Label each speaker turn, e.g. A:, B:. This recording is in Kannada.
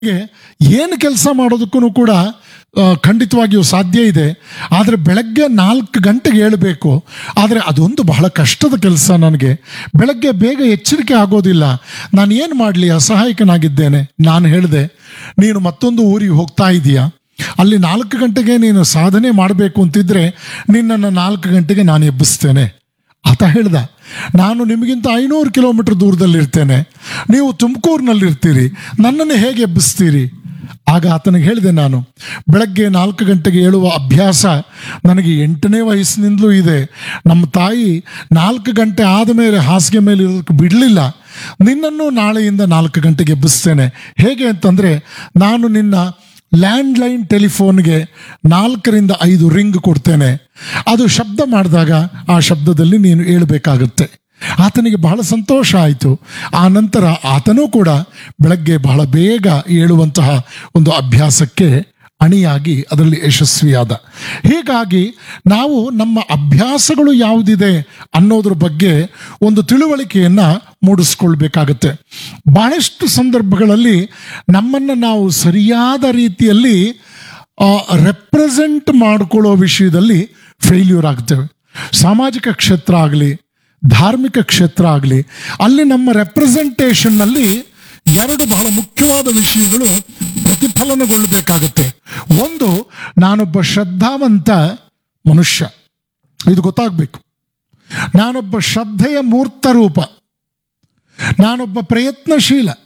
A: ಗೆ ಏನು ಕೆಲಸ ಮಾಡೋದಕ್ಕೂ ಕೂಡ ಆ, ಖಂಡಿತವಾಗಿಯೂ ಸಾಧ್ಯ ಇದೆ ಆದರೆ ಬೆಳಗ್ಗೆ ನಾಲ್ಕು ಗಂಟೆಗೆ ಏಳಬೇಕು ಆದರೆ ಅದೊಂದು ಬಹಳ ಕಷ್ಟದ ಕೆಲಸ ನನಗೆ ಬೆಳಗ್ಗೆ ಬೇಗ ಎಚ್ಚರಿಕೆ ಆಗೋದಿಲ್ಲ ನಾನು ಏನು ಮಾಡಲಿ ಅಸಹಾಯಕನಾಗಿದ್ದೇನೆ ನಾನು ಹೇಳಿದೆ ನೀನು ಮತ್ತೊಂದು ಊರಿಗೆ ಹೋಗ್ತಾ ಇದೀಯಾ ಅಲ್ಲಿ ನಾಲ್ಕು ಗಂಟೆಗೆ ನೀನು ಸಾಧನೆ ಮಾಡಬೇಕು ಅಂತಿದ್ರೆ ನಿನ್ನನ್ನು ನಾಲ್ಕು ಗಂಟೆಗೆ ನಾನು ಎಬ್ಬಿಸ್ತೇನೆ ಆತ ಹೇಳ್ದ ನಾನು ನಿಮಗಿಂತ ಐನೂರು ಕಿಲೋಮೀಟರ್ ದೂರದಲ್ಲಿರ್ತೇನೆ ನೀವು ತುಮಕೂರಿನಲ್ಲಿರ್ತೀರಿ ನನ್ನನ್ನು ಹೇಗೆ ಎಬ್ಬಿಸ್ತೀರಿ ಆಗ ಆತನಿಗೆ ಹೇಳಿದೆ ನಾನು ಬೆಳಗ್ಗೆ ನಾಲ್ಕು ಗಂಟೆಗೆ ಏಳುವ ಅಭ್ಯಾಸ ನನಗೆ ಎಂಟನೇ ವಯಸ್ಸಿನಿಂದಲೂ ಇದೆ ನಮ್ಮ ತಾಯಿ ನಾಲ್ಕು ಗಂಟೆ ಆದಮೇಲೆ ಹಾಸಿಗೆ ಮೇಲೆ ಇರೋದಕ್ಕೆ ಬಿಡಲಿಲ್ಲ ನಿನ್ನನ್ನು ನಾಳೆಯಿಂದ ನಾಲ್ಕು ಗಂಟೆಗೆ ಎಬ್ಬಿಸ್ತೇನೆ ಹೇಗೆ ಅಂತಂದರೆ ನಾನು ನಿನ್ನ ಲ್ಯಾಂಡ್ಲೈನ್ ಟೆಲಿಫೋನ್ಗೆ ನಾಲ್ಕರಿಂದ ಐದು ರಿಂಗ್ ಕೊಡ್ತೇನೆ ಅದು ಶಬ್ದ ಮಾಡಿದಾಗ ಆ ಶಬ್ದದಲ್ಲಿ ನೀನು ಏಳಬೇಕಾಗುತ್ತೆ ಆತನಿಗೆ ಬಹಳ ಸಂತೋಷ ಆಯಿತು ಆ ನಂತರ ಆತನೂ ಕೂಡ ಬೆಳಗ್ಗೆ ಬಹಳ ಬೇಗ ಏಳುವಂತಹ ಒಂದು ಅಭ್ಯಾಸಕ್ಕೆ ಅಣಿಯಾಗಿ ಅದರಲ್ಲಿ ಯಶಸ್ವಿಯಾದ ಹೀಗಾಗಿ ನಾವು ನಮ್ಮ ಅಭ್ಯಾಸಗಳು ಯಾವುದಿದೆ ಅನ್ನೋದ್ರ ಬಗ್ಗೆ ಒಂದು ತಿಳುವಳಿಕೆಯನ್ನು ಮೂಡಿಸ್ಕೊಳ್ಬೇಕಾಗತ್ತೆ ಬಹಳಷ್ಟು ಸಂದರ್ಭಗಳಲ್ಲಿ ನಮ್ಮನ್ನು ನಾವು ಸರಿಯಾದ ರೀತಿಯಲ್ಲಿ ರೆಪ್ರೆಸೆಂಟ್ ಮಾಡಿಕೊಳ್ಳೋ ವಿಷಯದಲ್ಲಿ ಫೇಲ್ಯೂರ್ ಆಗ್ತೇವೆ ಸಾಮಾಜಿಕ ಕ್ಷೇತ್ರ ಆಗಲಿ ಧಾರ್ಮಿಕ ಕ್ಷೇತ್ರ ಆಗಲಿ ಅಲ್ಲಿ ನಮ್ಮ ರೆಪ್ರೆಸೆಂಟೇಷನ್ನಲ್ಲಿ ಎರಡು ಬಹಳ ಮುಖ್ಯವಾದ ವಿಷಯಗಳು ಪ್ರತಿಫಲನಗೊಳ್ಳಬೇಕಾಗತ್ತೆ ಒಂದು ನಾನೊಬ್ಬ ಶ್ರದ್ಧಾವಂತ ಮನುಷ್ಯ ಇದು ಗೊತ್ತಾಗಬೇಕು ನಾನೊಬ್ಬ ಶ್ರದ್ಧೆಯ ಮೂರ್ತ ರೂಪ ನಾನೊಬ್ಬ ಪ್ರಯತ್ನಶೀಲ